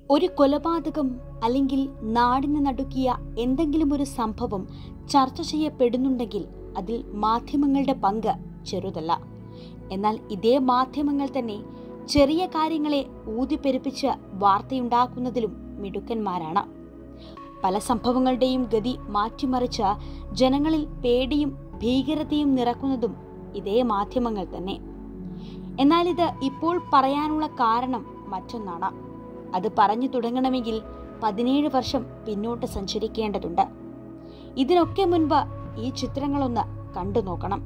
ഒരു കൊലപാതകം അല്ലെങ്കിൽ നാടിനെ നടുക്കിയ എന്തെങ്കിലും ഒരു സംഭവം ചർച്ച ചെയ്യപ്പെടുന്നുണ്ടെങ്കിൽ അതിൽ മാധ്യമങ്ങളുടെ പങ്ക് ചെറുതല്ല എന്നാൽ ഇതേ മാധ്യമങ്ങൾ തന്നെ ചെറിയ കാര്യങ്ങളെ ഊതിപ്പെരുപ്പിച്ച് വാർത്തയുണ്ടാക്കുന്നതിലും മിടുക്കന്മാരാണ് പല സംഭവങ്ങളുടെയും ഗതി മാറ്റിമറിച്ച് ജനങ്ങളിൽ പേടിയും ഭീകരതയും നിറക്കുന്നതും ഇതേ മാധ്യമങ്ങൾ തന്നെ എന്നാൽ ഇത് ഇപ്പോൾ പറയാനുള്ള കാരണം മറ്റൊന്നാണ് അത് പറഞ്ഞു തുടങ്ങണമെങ്കിൽ പതിനേഴ് വർഷം പിന്നോട്ട് സഞ്ചരിക്കേണ്ടതുണ്ട് ഇതിനൊക്കെ മുൻപ് ഈ ചിത്രങ്ങളൊന്ന് കണ്ടു നോക്കണം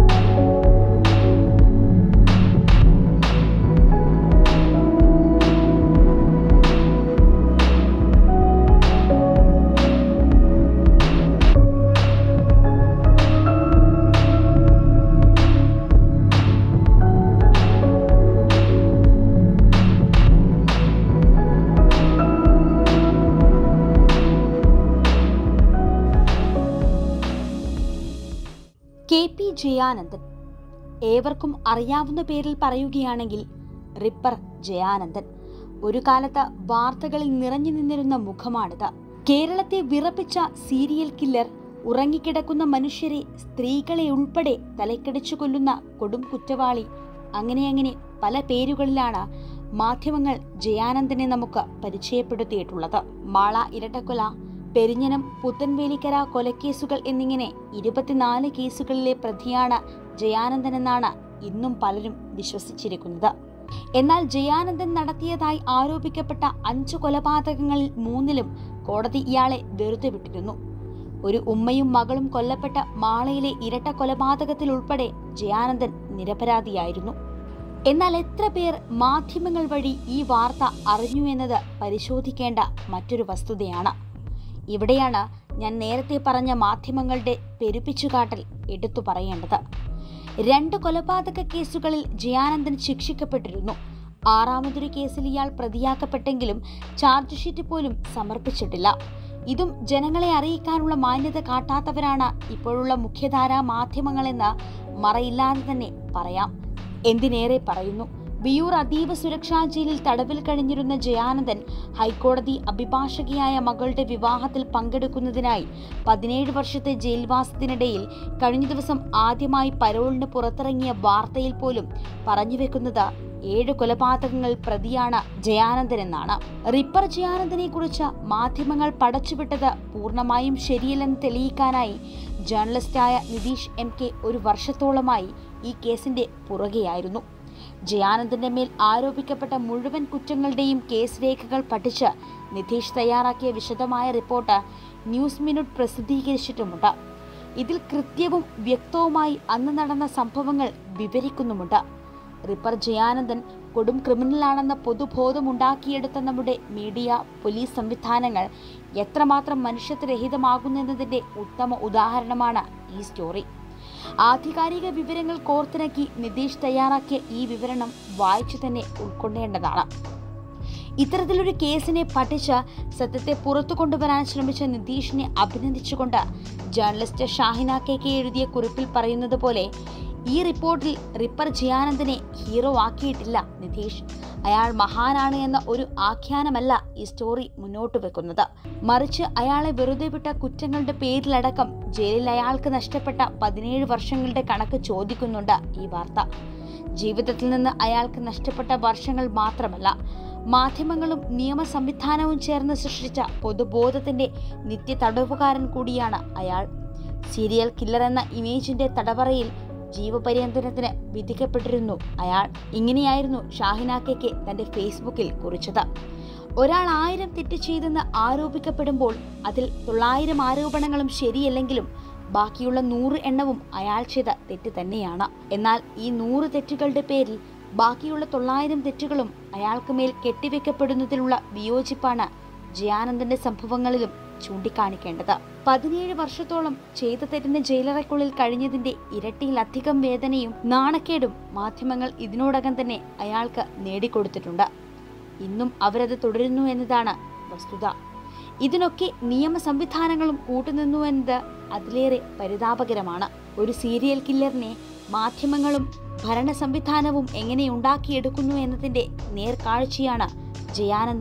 കെ പി ജയാനന്ദൻ ഏവർക്കും അറിയാവുന്ന പേരിൽ പറയുകയാണെങ്കിൽ റിപ്പർ ജയാനന്ദൻ ഒരു കാലത്ത് വാർത്തകളിൽ നിറഞ്ഞു നിന്നിരുന്ന മുഖമാണിത് കേരളത്തെ വിറപ്പിച്ച സീരിയൽ കില്ലർ ഉറങ്ങിക്കിടക്കുന്ന മനുഷ്യരെ സ്ത്രീകളെ ഉൾപ്പെടെ തലക്കടിച്ചു കൊല്ലുന്ന കൊടും കുറ്റവാളി അങ്ങനെ അങ്ങനെ പല പേരുകളിലാണ് മാധ്യമങ്ങൾ ജയാനന്ദനെ നമുക്ക് പരിചയപ്പെടുത്തിയിട്ടുള്ളത് മാള ഇരട്ടക്കൊല പെരിഞ്ഞനം പുത്തൻവേലിക്കര കൊലക്കേസുകൾ എന്നിങ്ങനെ ഇരുപത്തിനാല് കേസുകളിലെ പ്രതിയാണ് ജയാനന്ദൻ എന്നാണ് ഇന്നും പലരും വിശ്വസിച്ചിരിക്കുന്നത് എന്നാൽ ജയാനന്ദൻ നടത്തിയതായി ആരോപിക്കപ്പെട്ട അഞ്ചു കൊലപാതകങ്ങളിൽ മൂന്നിലും കോടതി ഇയാളെ വെറുതെ വിട്ടിരുന്നു ഒരു ഉമ്മയും മകളും കൊല്ലപ്പെട്ട മാളയിലെ ഇരട്ട കൊലപാതകത്തിൽ ഉൾപ്പെടെ ജയാനന്ദൻ നിരപരാധിയായിരുന്നു എന്നാൽ എത്ര പേർ മാധ്യമങ്ങൾ വഴി ഈ വാർത്ത അറിഞ്ഞു എന്നത് പരിശോധിക്കേണ്ട മറ്റൊരു വസ്തുതയാണ് ഇവിടെയാണ് ഞാൻ നേരത്തെ പറഞ്ഞ മാധ്യമങ്ങളുടെ പെരുപ്പിച്ചുകാട്ടൽ എടുത്തു പറയേണ്ടത് രണ്ട് കൊലപാതക കേസുകളിൽ ജയാനന്ദൻ ശിക്ഷിക്കപ്പെട്ടിരുന്നു ആറാമതൊരു കേസിൽ ഇയാൾ പ്രതിയാക്കപ്പെട്ടെങ്കിലും ചാർജ് ഷീറ്റ് പോലും സമർപ്പിച്ചിട്ടില്ല ഇതും ജനങ്ങളെ അറിയിക്കാനുള്ള മാന്യത കാട്ടാത്തവരാണ് ഇപ്പോഴുള്ള മുഖ്യധാരാ മാധ്യമങ്ങളെന്ന് മറയില്ലാതെ തന്നെ പറയാം എന്തിനേറെ പറയുന്നു വിയൂർ അതീവ സുരക്ഷാ ജയിലിൽ തടവിൽ കഴിഞ്ഞിരുന്ന ജയാനന്ദൻ ഹൈക്കോടതി അഭിഭാഷകയായ മകളുടെ വിവാഹത്തിൽ പങ്കെടുക്കുന്നതിനായി പതിനേഴ് വർഷത്തെ ജയിൽവാസത്തിനിടയിൽ കഴിഞ്ഞ ദിവസം ആദ്യമായി പരോളിന് പുറത്തിറങ്ങിയ വാർത്തയിൽ പോലും പറഞ്ഞുവെക്കുന്നത് ഏഴ് കൊലപാതകങ്ങൾ പ്രതിയാണ് ജയാനന്ദൻ എന്നാണ് റിപ്പർ ജയാനന്ദനെ കുറിച്ച് മാധ്യമങ്ങൾ പടച്ചുവിട്ടത് പൂർണ്ണമായും ശരിയല്ലെന്ന് തെളിയിക്കാനായി ജേർണലിസ്റ്റായ നിതീഷ് എം കെ ഒരു വർഷത്തോളമായി ഈ കേസിന്റെ പുറകെയായിരുന്നു ജയാനന്ദന്റെ മേൽ ആരോപിക്കപ്പെട്ട മുഴുവൻ കുറ്റങ്ങളുടെയും കേസ് രേഖകൾ പഠിച്ച് നിതീഷ് തയ്യാറാക്കിയ വിശദമായ റിപ്പോർട്ട് ന്യൂസ് മിനിറ്റ് പ്രസിദ്ധീകരിച്ചിട്ടുമുണ്ട് ഇതിൽ കൃത്യവും വ്യക്തവുമായി അന്ന് നടന്ന സംഭവങ്ങൾ വിവരിക്കുന്നുമുണ്ട് റിപ്പർ ജയാനന്ദൻ കൊടും ക്രിമിനലാണെന്ന പൊതുബോധമുണ്ടാക്കിയെടുത്ത നമ്മുടെ മീഡിയ പോലീസ് സംവിധാനങ്ങൾ എത്രമാത്രം മനുഷ്യത്വരഹിതമാകുന്നതിന്റെ ഉത്തമ ഉദാഹരണമാണ് ഈ സ്റ്റോറി ആധികാരിക വിവരങ്ങൾ കോർത്തിണക്കി നിതീഷ് തയ്യാറാക്കിയ ഈ വിവരണം വായിച്ചു തന്നെ ഉൾക്കൊള്ളേണ്ടതാണ് ഇത്തരത്തിലൊരു കേസിനെ പഠിച്ച് സത്യത്തെ പുറത്തു കൊണ്ടുവരാൻ ശ്രമിച്ച നിതീഷിനെ അഭിനന്ദിച്ചുകൊണ്ട് ജേർണലിസ്റ്റ് ഷാഹിന കെ കെ എഴുതിയ കുറിപ്പിൽ പറയുന്നത് പോലെ ഈ റിപ്പോർട്ടിൽ റിപ്പർ ജയാനന്ദനെ ഹീറോ ആക്കിയിട്ടില്ല നിതീഷ് അയാൾ മഹാനാണ് എന്ന ഒരു ആഖ്യാനമല്ല ഈ സ്റ്റോറി മുന്നോട്ട് വെക്കുന്നത് മറിച്ച് അയാളെ വെറുതെ വിട്ട കുറ്റങ്ങളുടെ പേരിലടക്കം ജയിലിൽ അയാൾക്ക് നഷ്ടപ്പെട്ട പതിനേഴ് വർഷങ്ങളുടെ കണക്ക് ചോദിക്കുന്നുണ്ട് ഈ വാർത്ത ജീവിതത്തിൽ നിന്ന് അയാൾക്ക് നഷ്ടപ്പെട്ട വർഷങ്ങൾ മാത്രമല്ല മാധ്യമങ്ങളും നിയമ സംവിധാനവും ചേർന്ന് സൃഷ്ടിച്ച പൊതുബോധത്തിന്റെ നിത്യ തടവുകാരൻ കൂടിയാണ് അയാൾ സീരിയൽ കില്ലർ എന്ന ഇമേജിന്റെ തടവറയിൽ ജീവപര്യന്തനത്തിന് വിധിക്കപ്പെട്ടിരുന്നു അയാൾ ഇങ്ങനെയായിരുന്നു ഷാഹിനാക്കയ്ക്ക് തന്റെ ഫേസ്ബുക്കിൽ കുറിച്ചത് ഒരാൾ ആയിരം തെറ്റ് ചെയ്തെന്ന് ആരോപിക്കപ്പെടുമ്പോൾ അതിൽ തൊള്ളായിരം ആരോപണങ്ങളും ശരിയല്ലെങ്കിലും ബാക്കിയുള്ള നൂറ് എണ്ണവും അയാൾ ചെയ്ത തെറ്റ് തന്നെയാണ് എന്നാൽ ഈ നൂറ് തെറ്റുകളുടെ പേരിൽ ബാക്കിയുള്ള തൊള്ളായിരം തെറ്റുകളും അയാൾക്ക് മേൽ കെട്ടിവെക്കപ്പെടുന്നതിലുള്ള വിയോജിപ്പാണ് ജയാനന്ദന്റെ സംഭവങ്ങളിലും ചൂണ്ടിക്കാണിക്കേണ്ടത് പതിനേഴ് വർഷത്തോളം ചെയ്ത തെറ്റിന് ജയിലറയ്ക്കുള്ളിൽ കഴിഞ്ഞതിന്റെ ഇരട്ടിയിലധികം വേദനയും നാണക്കേടും മാധ്യമങ്ങൾ ഇതിനോടകം തന്നെ അയാൾക്ക് നേടിക്കൊടുത്തിട്ടുണ്ട് ഇന്നും അവരത് തുടരുന്നു എന്നതാണ് വസ്തുത ഇതിനൊക്കെ നിയമ സംവിധാനങ്ങളും കൂട്ടുനിന്നു എന്നത് അതിലേറെ പരിതാപകരമാണ് ഒരു സീരിയൽ കില്ലറിനെ മാധ്യമങ്ങളും ഭരണ സംവിധാനവും എങ്ങനെ ഉണ്ടാക്കിയെടുക്കുന്നു എന്നതിന്റെ നേർക്കാഴ്ചയാണ് ജയാനന്ദന്റെ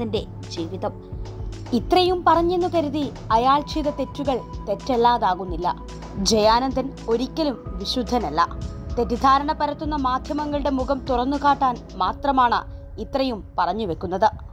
ജീവിതം ഇത്രയും പറഞ്ഞെന്നു കരുതി അയാൾ ചെയ്ത തെറ്റുകൾ തെറ്റല്ലാതാകുന്നില്ല ജയാനന്ദൻ ഒരിക്കലും വിശുദ്ധനല്ല തെറ്റിദ്ധാരണ പരത്തുന്ന മാധ്യമങ്ങളുടെ മുഖം തുറന്നു കാട്ടാൻ മാത്രമാണ് ഇത്രയും പറഞ്ഞു വെക്കുന്നത്